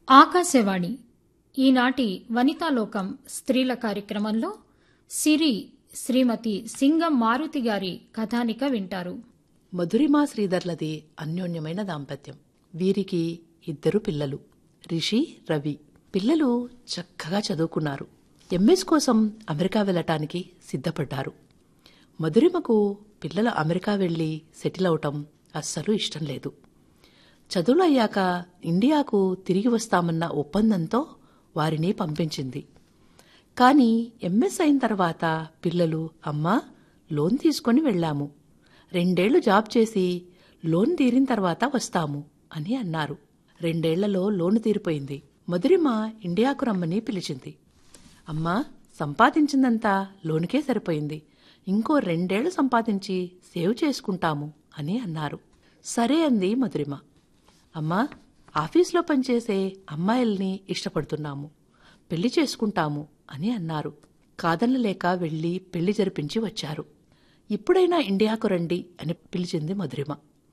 ఆకాశవాణి ఈనాటి వనితాలోకం స్త్రీల కార్యక్రమంలో సిరి శ్రీమతి సింగం మారుతి గారి కథానిక వింటారు మధురిమా శ్రీధర్లది అన్యోన్యమైన దాంపత్యం వీరికి ఇద్దరు పిల్లలు రిషి రవి పిల్లలు చక్కగా చదువుకున్నారు ఎంఎస్ కోసం అమెరికా వెళ్ళటానికి సిద్ధపడ్డారు మధురిమకు పిల్లలు అమెరికా వెళ్ళి సెటిల్ అవటం అస్సలు ఇష్టం లేదు చదువులు అయ్యాక ఇండియాకు తిరిగి వస్తామన్న ఒప్పందంతో వారిని పంపించింది కానీ ఎంఎస్ అయిన తర్వాత పిల్లలు అమ్మా లోన్ తీసుకొని వెళ్ళాము రెండేళ్లు జాబ్ చేసి లోన్ తీరిన తర్వాత వస్తాము అని అన్నారు రెండేళ్లలో లోను తీరిపోయింది మధురిమ ఇండియాకు రమ్మని పిలిచింది అమ్మా సంపాదించిందంతా లోనుకే సరిపోయింది ఇంకో రెండేళ్లు సంపాదించి సేవ్ చేసుకుంటాము అని అన్నారు సరే అంది మధురిమ అమ్మా ఆఫీస్లో పనిచేసే అమ్మాయిల్ని ఇష్టపడుతున్నాము పెళ్లి చేసుకుంటాము అని అన్నారు కాదనలేక వెళ్లి పెళ్లి జరిపించి వచ్చారు ఇప్పుడైనా ఇండియాకు రండి అని పిలిచింది మధురిమ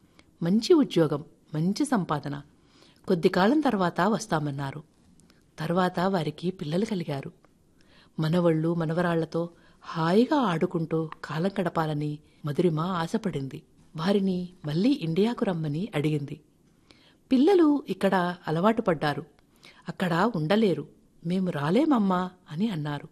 మంచి ఉద్యోగం మంచి సంపాదన కొద్ది కాలం తర్వాత వస్తామన్నారు తర్వాత వారికి పిల్లలు కలిగారు మనవళ్ళు మనవరాళ్లతో హాయిగా ఆడుకుంటూ కాలం గడపాలని మధురిమ ఆశపడింది వారిని మళ్లీ ఇండియాకు రమ్మని అడిగింది పిల్లలు ఇక్కడ అలవాటు పడ్డారు అక్కడ ఉండలేరు మేము రాలేమమ్మా అని అన్నారు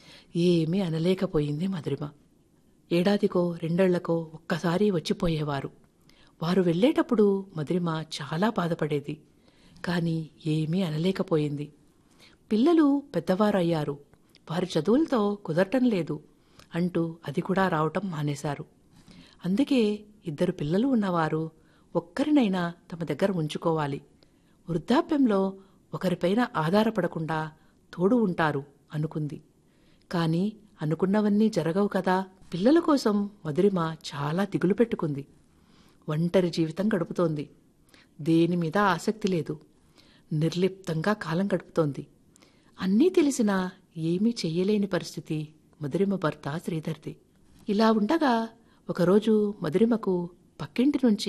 ఏమీ అనలేకపోయింది మధురిమ ఏడాదికో రెండేళ్లకో ఒక్కసారి వచ్చిపోయేవారు వారు వెళ్లేటప్పుడు మధురిమ చాలా బాధపడేది కాని ఏమీ అనలేకపోయింది పిల్లలు పెద్దవారు అయ్యారు వారి చదువులతో కుదరటం లేదు అంటూ అది కూడా రావటం మానేశారు అందుకే ఇద్దరు పిల్లలు ఉన్నవారు ఒక్కరినైనా తమ దగ్గర ఉంచుకోవాలి వృద్ధాప్యంలో ఒకరిపైన ఆధారపడకుండా తోడు ఉంటారు అనుకుంది కాని అనుకున్నవన్నీ జరగవు కదా పిల్లల కోసం మధురిమ చాలా దిగులు పెట్టుకుంది ఒంటరి జీవితం గడుపుతోంది దేని మీద ఆసక్తి లేదు నిర్లిప్తంగా కాలం గడుపుతోంది అన్నీ తెలిసినా ఏమీ చెయ్యలేని పరిస్థితి మధురిమ భర్త శ్రీధర్ది ఇలా ఉండగా ఒకరోజు మధురిమకు పక్కింటి నుంచి